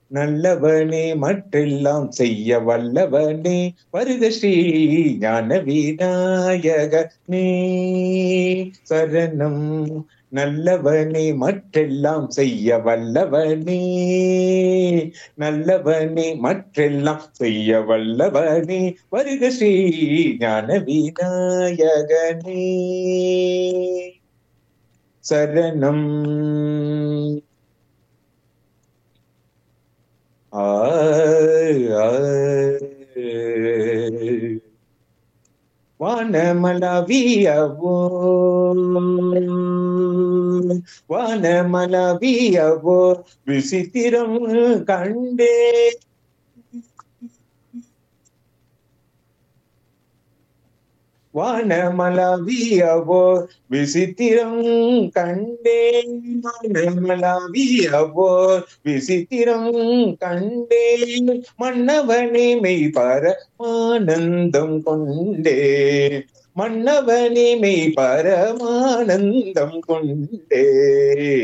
நல்லவனே மற்றெல்லாம் செய்ய வல்லவனே வருக ஸ்ரீ ஞான விநாயகனே சரணம் நல்லவனே மற்றெல்லாம் செய்ய வல்லவனே நல்லவனே மற்றெல்லாம் செய்ய வல்லவனே வருக ஸ்ரீ ஞான விநாயகனே சரணம் ஆ ஆ. வானமலவியவோ வானமலவியவோ விசித்திரம் கண்டே வானமலவியவோ விசித்திரம் கண்டேன் வானமலவியவோ விசித்திரம் கண்டேன் மன்னவனே மெய் பரமானந்தம் கொண்டே மன்னவனே மெய் பரமானந்தம் கொண்டே